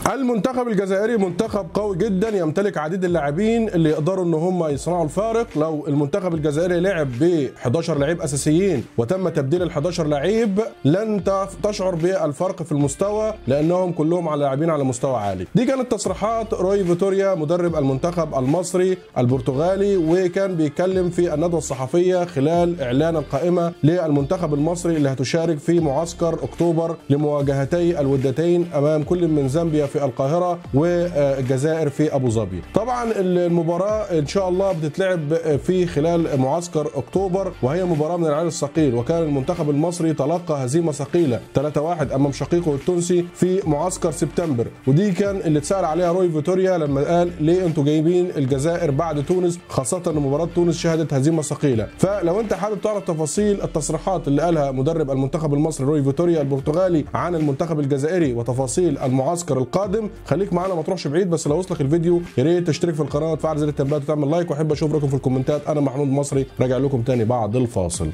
المنتخب الجزائري منتخب قوي جدا يمتلك عديد اللاعبين اللي يقدروا ان هم يصنعوا الفارق لو المنتخب الجزائري لعب ب 11 لعيب اساسيين وتم تبديل ال 11 لعيب لن تشعر بالفرق في المستوى لانهم كلهم على لاعبين على مستوى عالي دي كانت تصريحات روي فيتوريا مدرب المنتخب المصري البرتغالي وكان بيتكلم في الندوه الصحفيه خلال اعلان القائمه للمنتخب المصري اللي هتشارك في معسكر اكتوبر لمواجهتي الودتين امام كل من زامبيا في القاهره والجزائر في ابو ظبي طبعا المباراه ان شاء الله بتتلعب في خلال معسكر اكتوبر وهي مباراه من العيار الثقيل وكان المنتخب المصري تلقى هزيمه ثقيله 3-1 امام شقيقه التونسي في معسكر سبتمبر ودي كان اللي اتسال عليها روي فيتوريا لما قال ليه انتوا جايبين الجزائر بعد تونس خاصه ان مباراه تونس شهدت هزيمه ثقيله فلو انت حابب تعرف تفاصيل التصريحات اللي قالها مدرب المنتخب المصري روي فيتوريا البرتغالي عن المنتخب الجزائري وتفاصيل المعسكر القادم خليك معانا ما تروحش بعيد بس لو وصلك الفيديو يا ريت تشترك في القناه وتفعل زر التنبيهات وتعمل لايك واحب اشوف رايكم في الكومنتات انا محمود مصري راجع لكم تاني بعد الفاصل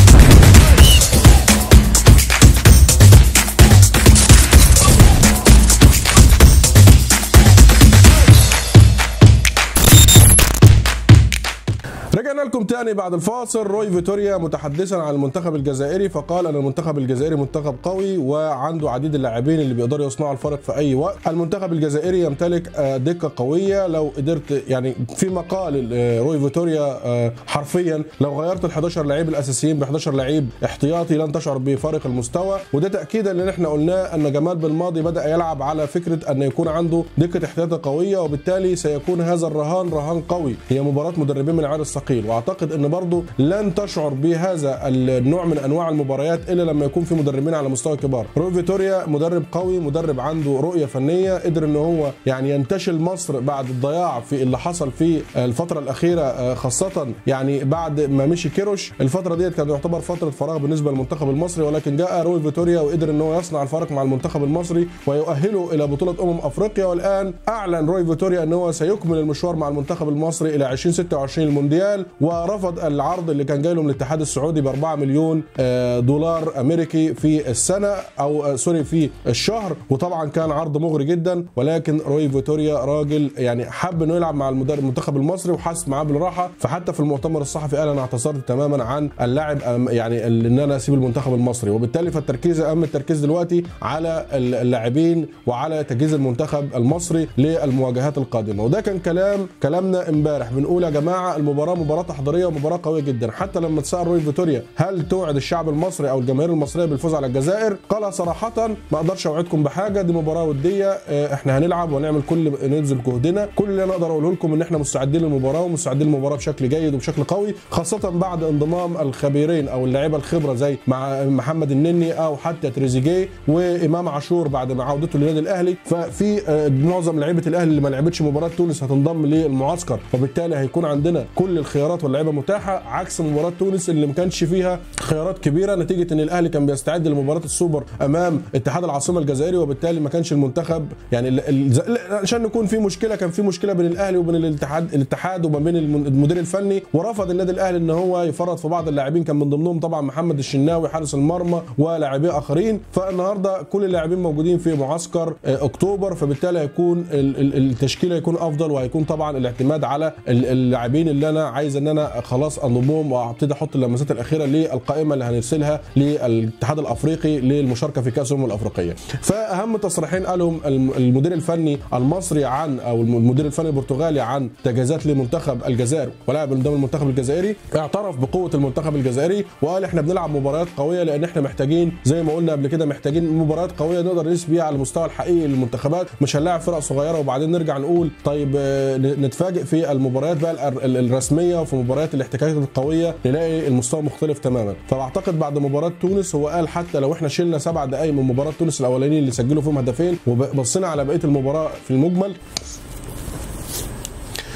رجعنا لكم تاني بعد الفاصل روي فيتوريا متحدثا عن المنتخب الجزائري فقال ان المنتخب الجزائري منتخب قوي وعنده عديد اللاعبين اللي بيقدروا يصنعوا الفرق في اي وقت المنتخب الجزائري يمتلك دكه قويه لو قدرت يعني في مقال روي فيتوريا حرفيا لو غيرت ال 11 لعيب الاساسيين ب 11 لعيب احتياطي لن تشعر بفارق المستوى وده تاكيدا اللي احنا قلناه ان جمال بالماضي بدا يلعب على فكره ان يكون عنده دكه احتياطي قويه وبالتالي سيكون هذا الرهان رهان قوي هي مباراه مدربين من العيار الثقيل واعتقد ان برضه لن تشعر بهذا النوع من انواع المباريات الا لما يكون في مدربين على مستوى كبار روي فيتوريا مدرب قوي مدرب عنده رؤيه فنيه قدر ان هو يعني ينتشل مصر بعد الضياع في اللي حصل في الفتره الاخيره خاصه يعني بعد ما مشي كيروش الفتره ديت كانت تعتبر فتره فراغ بالنسبه للمنتخب المصري ولكن جاء روي فيتوريا وقدر ان هو يصنع الفرق مع المنتخب المصري ويؤهله الى بطوله امم افريقيا والان اعلن روي فيتوريا ان هو سيكمل المشوار مع المنتخب المصري الى 2026 المونديال ورفض العرض اللي كان جاي له من الاتحاد السعودي ب 4 مليون دولار امريكي في السنه او سوري في الشهر وطبعا كان عرض مغري جدا ولكن روي فيتوريا راجل يعني حب انه يلعب مع المدرب المنتخب المصري وحس معاه بالراحه فحتى في المؤتمر الصحفي قال انا اعتذرت تماما عن اللاعب يعني ان انا اسيب المنتخب المصري وبالتالي فالتركيز اهم التركيز دلوقتي على اللاعبين وعلى تجهيز المنتخب المصري للمواجهات القادمه وده كان كلام كلامنا امبارح بنقول يا جماعه المباراه مباراه تحضيريه ومباراه قويه جدا حتى لما تسال روي فيتوريا هل توعد الشعب المصري او الجماهير المصريه بالفوز على الجزائر قال صراحه ما اقدرش اوعدكم بحاجه دي مباراه وديه احنا هنلعب ونعمل كل نبذل جهدنا كل اللي انا اقدر اقوله لكم ان احنا مستعدين للمباراه ومستعدين للمباراه بشكل جيد وبشكل قوي خاصه بعد انضمام الخبيرين او اللعيبه الخبره زي مع محمد النني او حتى تريزيجيه وامام عاشور بعد ما عودته للنادي الاهلي ففي معظم لعيبه الاهلي اللي ما لعبتش مباراه تونس هتنضم للمعسكر وبالتالي هيكون عندنا كل الخيارات واللعيبه متاحه عكس مباراه تونس اللي ما كانش فيها خيارات كبيره نتيجه ان الاهلي كان بيستعد لمباراه السوبر امام اتحاد العاصمه الجزائري وبالتالي ما كانش المنتخب يعني عشان نكون في مشكله كان في مشكله بين الاهلي وبين الاتحاد الاتحاد وما بين المدير الفني ورفض النادي الاهلي ان هو يفرط في بعض اللاعبين كان من ضمنهم طبعا محمد الشناوي حارس المرمى ولاعبين اخرين فالنهارده كل اللاعبين موجودين في معسكر اكتوبر فبالتالي هيكون التشكيله هيكون افضل وهيكون طبعا الاعتماد على اللاعبين اللي انا عايز ان انا خلاص انضمهم وابتدي احط اللمسات الاخيره للقائمه اللي هنرسلها للاتحاد الافريقي للمشاركه في كاس الامم الافريقيه فاهم تصريحين قالهم المدير الفني المصري عن او المدير الفني البرتغالي عن تجهيزات لمنتخب الجزائر ولاعب قدام المنتخب الجزائري اعترف بقوه المنتخب الجزائري وقال احنا بنلعب مباريات قويه لان احنا محتاجين زي ما قلنا قبل كده محتاجين مباريات قويه نقدر نقيس بيها على المستوى الحقيقي للمنتخبات مش هنلاعب فرق صغيره وبعدين نرجع نقول طيب نتفاجئ في المباريات بقى الرسميه وفي مباريات الاحتكاكات القويه نلاقي المستوى مختلف تماما فاعتقد بعد مباراه تونس هو قال حتى لو احنا شلنا سبع دقائق من مباراه تونس الاولانيين اللي سجلوا فيهم هدفين وبصينا على بقيه المباراه في المجمل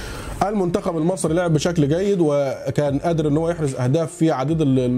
المنتخب المصري لعب بشكل جيد وكان قادر ان هو يحرز اهداف في عديد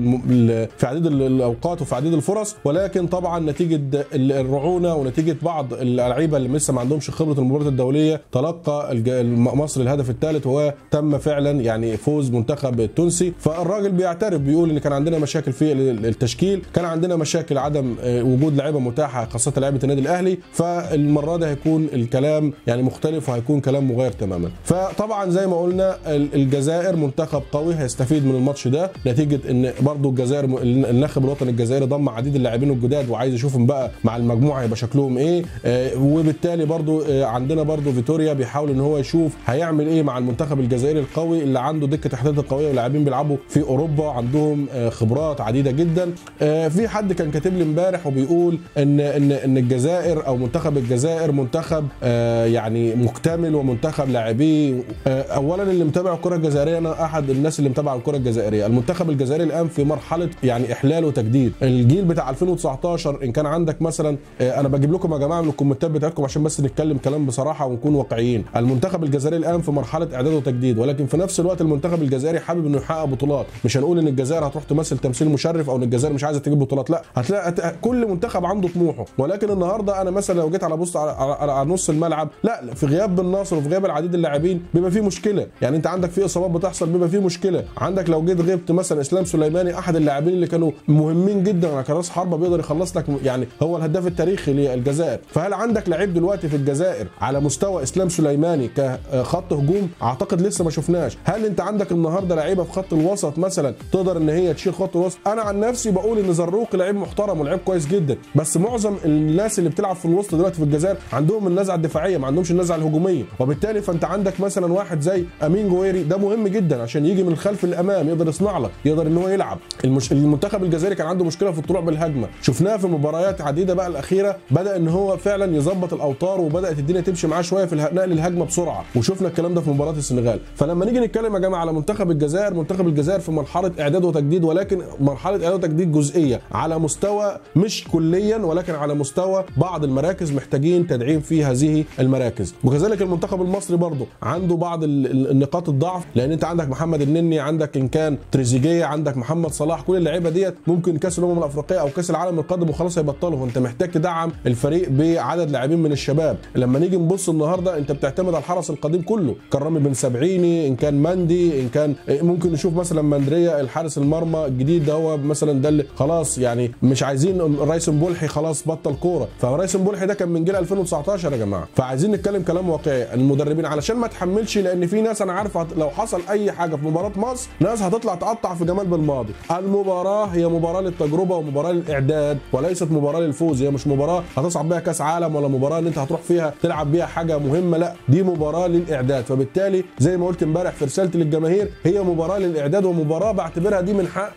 في عديد الاوقات وفي عديد الفرص ولكن طبعا نتيجه الرعونه ونتيجه بعض اللعيبه اللي لسه ما عندهمش خبره المباريات الدوليه تلقى مصر الهدف الثالث وتم فعلا يعني فوز منتخب التونسي فالراجل بيعترف بيقول ان كان عندنا مشاكل في التشكيل كان عندنا مشاكل عدم وجود لعيبه متاحه خاصه لعيبه النادي الاهلي فالمره دي هيكون الكلام يعني مختلف وهيكون كلام مغاير تماما فطبعا زي ما قلنا الجزائر منتخب قوي هيستفيد من الماتش ده نتيجه ان برضو الجزائر الناخب الوطني الجزائري ضم عديد اللاعبين الجداد وعايز يشوفهم بقى مع المجموعه هيبقى شكلهم ايه وبالتالي برضو عندنا برضو فيتوريا بيحاول ان هو يشوف هيعمل ايه مع المنتخب الجزائري القوي اللي عنده دكه احتياط قويه ولاعبين بيلعبوا في اوروبا عندهم خبرات عديده جدا في حد كان كاتب لي امبارح وبيقول ان ان ان الجزائر او منتخب الجزائر منتخب يعني مكتمل ومنتخب لاعبيه اولا اللي متابع الكره الجزائريه انا احد الناس اللي متابعه الكره الجزائريه المنتخب الجزائري الان في مرحله يعني احلال وتجديد الجيل بتاع 2019 ان كان عندك مثلا انا بجيب لكم يا جماعه من الكومنتات بتاعتكم عشان بس نتكلم كلام بصراحه ونكون واقعيين المنتخب الجزائري الان في مرحله اعداد وتجديد ولكن في نفس الوقت المنتخب الجزائري حابب انه يحقق بطولات مش هنقول ان الجزائر هتروح تمثل تمثيل مشرف او ان الجزائر مش عايزه تجيب بطولات لا هتلاقي كل منتخب عنده طموحه ولكن النهارده انا مثلا لو جيت على بص على, على, على نص الملعب لا في غياب بن ناصر وفي غياب العديد اللاعبين بيبقى فيه مشكله يعني انت عندك في اصابات بتحصل بيبقى فيه مشكله عندك لو جيت غبت مثلا اسلام سليماني احد اللاعبين اللي كانوا مهمين جدا كراس حربه بيقدر يخلص لك يعني هو الهداف التاريخي للجزائر فهل عندك لعيب دلوقتي في الجزائر على مستوى اسلام سليماني كخط هجوم اعتقد لسه ما شفناش هل انت عندك النهارده لعيبه في خط الوسط مثلا تقدر ان هي تشيل خط الوسط انا عن نفسي بقول ان زروق لعيب محترم ولعيب كويس جدا بس معظم الناس اللي بتلعب في الوسط دلوقتي في الجزائر عندهم النزعه الدفاعيه ما عندهمش النزعه الهجوميه وبالتالي فانت عندك مثلا واحد زي امين جويري ده مهم جدا عشان يجي من الخلف للامام يقدر يصنع لك يقدر ان هو يلعب المش... المنتخب الجزائري كان عنده مشكله في الطلوع بالهجمه شفناها في مباريات عديده بقى الاخيره بدا ان هو فعلا يظبط الاوتار وبدات الدنيا تمشي معاه شويه في نقل الهجمه بسرعه وشفنا الكلام ده في مباراه السنغال فلما نيجي نتكلم يا جماعه على منتخب الجزائر منتخب الجزائر في مرحله اعداد وتجديد ولكن مرحله اعداد وتجديد جزئيه على مستوى مش كليا ولكن على مستوى بعض المراكز محتاجين تدعيم في هذه المراكز وكذلك المنتخب المصري برضه عنده بعض النقاط الضعف لان انت عندك محمد النني عندك ان كان تريزيجيه عندك محمد صلاح كل اللعيبه ديت ممكن كاس الامم الافريقيه او كاس العالم القادم وخلاص هيبطلوا انت محتاج تدعم الفريق بعدد لاعبين من الشباب لما نيجي نبص النهارده انت بتعتمد على الحرس القديم كله كان رامي بن سبعيني ان كان مندي ان كان ممكن نشوف مثلا مندريا الحارس المرمى الجديد ده هو مثلا ده اللي خلاص يعني مش عايزين رايسن بولحي خلاص بطل كوره فرايسن بولحي ده كان من جيل 2019 يا جماعه فعايزين نتكلم كلام واقعي المدربين علشان ما تحملش لان في ناس انا عارف لو حصل اي حاجه في مباراه مصر ناس هتطلع تقطع في جمال بالماضي المباراه هي مباراه للتجربه ومباراه للاعداد وليست مباراه للفوز هي مش مباراه هتصعد بيها كاس عالم ولا مباراه ان انت هتروح فيها تلعب بيها حاجه مهمه لا دي مباراه للاعداد فبالتالي زي ما قلت امبارح في رسالتي للجماهير هي مباراه للاعداد ومباراه بعتبرها دي من حق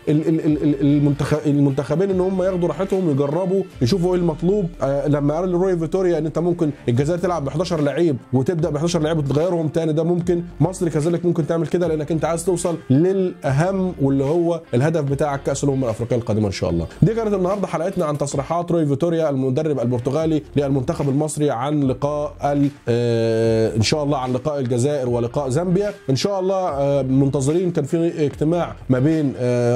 المنتخبين ان هم ياخدوا راحتهم يجربوا يشوفوا ايه المطلوب آه لما قال روي فيتوريا ان انت ممكن الجزائر تلعب ب 11 لعيب وتبدا ب 11 لعيب وتغيرهم تاني ده ممكن مصر كذلك ممكن تعمل كده لانك انت عايز توصل للاهم واللي هو الهدف بتاعك كاس الامم الافريقيه القادمه ان شاء الله دي كانت النهارده حلقتنا عن تصريحات روي فيتوريا المدرب البرتغالي للمنتخب المصري عن لقاء آه ان شاء الله عن لقاء الجزائر ولقاء زامبيا ان شاء الله آه منتظرين كان في اجتماع ما بين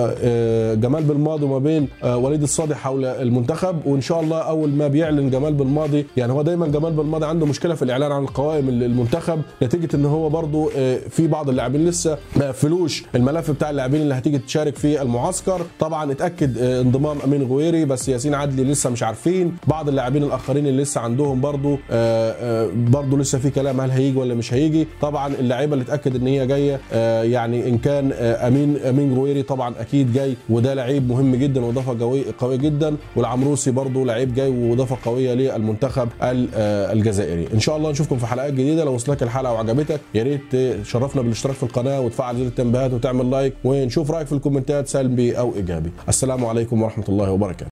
آه جمال بالماضي وما بين وليد الصادق حول المنتخب وان شاء الله اول ما بيعلن جمال بالماضي يعني هو دايما جمال بالماضي عنده مشكله في الاعلان عن القوائم المنتخب نتيجه ان هو برضو في بعض اللاعبين لسه ما قفلوش الملف بتاع اللاعبين اللي هتيجي تشارك في المعسكر طبعا اتاكد انضمام امين غويري بس ياسين عدلي لسه مش عارفين بعض اللاعبين الاخرين اللي لسه عندهم برضو برضو لسه في كلام هل هيجي ولا مش هيجي طبعا اللعيبه اللي اتاكد ان هي جايه يعني ان كان امين امين غويري طبعا اكيد جاي وده لعيب مهم جدا واضافه قويه قويه جدا والعمروسي برضو لعيب جاي واضافه قويه للمنتخب الجزائري ان شاء الله نشوفكم في حلقات جديده لو وصلك الحلقه وعجبتك يا ريت تشرفنا بالاشتراك في القناه وتفعل زر التنبيهات وتعمل لايك ونشوف رايك في الكومنتات سلبي او ايجابي السلام عليكم ورحمه الله وبركاته